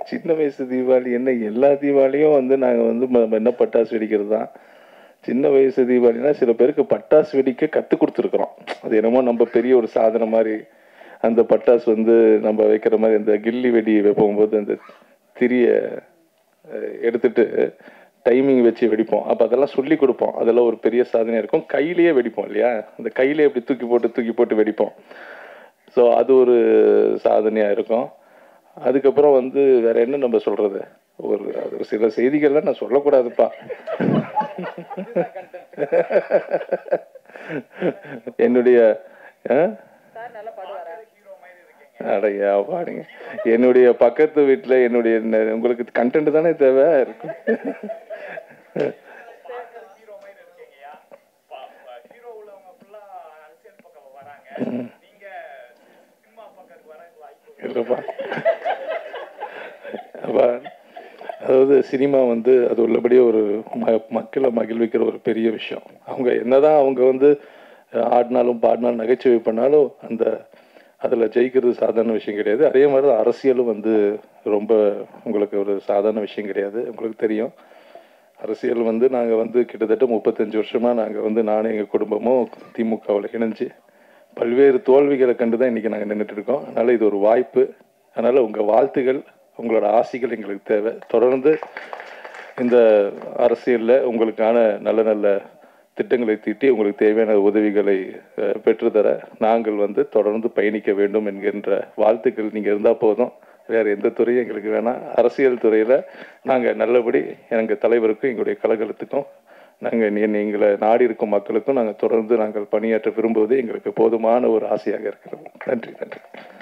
சின்ன வயசு தீபாவளி என்ன எல்லா தீபாவளியும் வந்து நாங்கள் வந்து ம- ம- என்ன பட்டாசு வெடிக்கிறது தான் சின்ன வயசு தீபாவளினா சில பேருக்கு பட்டாசு வெடிக்க கற்றுக் கொடுத்துருக்குறோம் அது என்னமோ நம்ம பெரிய ஒரு சாதனை மாதிரி அந்த பட்டாசு வந்து நம்ம வைக்கிற மாதிரி அந்த கில்லி வெடி வைப்போம்போது அந்த திரிய அஹ், எடுத்துட்டு டைமிங் வச்சு வெடிப்போம் அப்போ அதெல்லாம் சொல்லி கொடுப்போம் அதெல்லாம் ஒரு பெரிய சாதனையாக இருக்கும் கையிலேயே வெடிப்போம் இல்லையா அந்த கையிலேயே இப்படி தூக்கி போட்டு தூக்கி போட்டு வெடிப்போம் ஸோ அது ஒரு சாதனையாக இருக்கும் அதுக்கப்புறம் வந்து வேற என்ன நம்ம சொல்றது ஒரு அது ஒரு சில செய்திகள்லாம் நான் சொல்லக்கூடாதுப்பா என்னுடைய ஆ? அடையா பாடுங்க என்னுடைய பக்கத்து வீட்டில் என்னுடைய ந- உங்களுக்கு கண்டென்ட் தானே தேவை இருக்கும் இல்லைப்பா அப்பா அதாவது சினிமா வந்து அது உள்ளபடியே ஒரு ம மக்களை மகிழ்விக்கிற ஒரு பெரிய விஷயம் அவங்க என்னதான் அவங்க வந்து அஹ், ஆடினாலும் பாடினாலும் நகைச்சுவை பண்ணாலும் அந்த அதில் ஜெயிக்கிறது சாதாரண விஷயம் கிடையாது அதே மாதிரி தான் அரசியலும் வந்து ரொம்ப உங்களுக்கு ஒரு சாதாரண விஷயம் கிடையாது உங்களுக்கு தெரியும் அரசியல் வந்து நாங்கள் வந்து கிட்டத்தட்ட முப்பத்தஞ்சு வருஷமாக நாங்கள் வந்து நானும் எங்கள் குடும்பமும் திமுகவில் இணைஞ்சு பல்வேறு தோல்விகளை கண்டு தான் இன்றைக்கி நாங்கள் நின்றுட்டு இருக்கோம் அதனால் இது ஒரு வாய்ப்பு அதனால் உங்கள் வாழ்த்துகள் உங்களோட ஆசைகள் எங்களுக்கு தேவை தொடர்ந்து இந்த அரசியலில் உங்களுக்கான நல்ல நல்ல திட்டங்களை தீட்டி உங்களுக்கு தேவையான உதவிகளை அஹ், பெற்றுத்தர நாங்கள் வந்து தொடர்ந்து பயணிக்க வேண்டும் என்கின்ற வாழ்த்துக்கள் நீங்கள் இருந்தால் போதும் வேறு எந்த துறையும் எங்களுக்கு வேணாம் அரசியல் துறையில் நாங்கள் நல்லபடி எங்கள் தலைவருக்கும் எங்களுடைய கழகத்துக்கும் நாங்கள் எங்களை நாடி இருக்கும் மக்களுக்கும் நாங்கள் தொடர்ந்து நாங்கள் பணியாற்ற விரும்புவது எங்களுக்கு போதுமான ஒரு ஆசையாக இருக்கிறது நன்றி நன்றி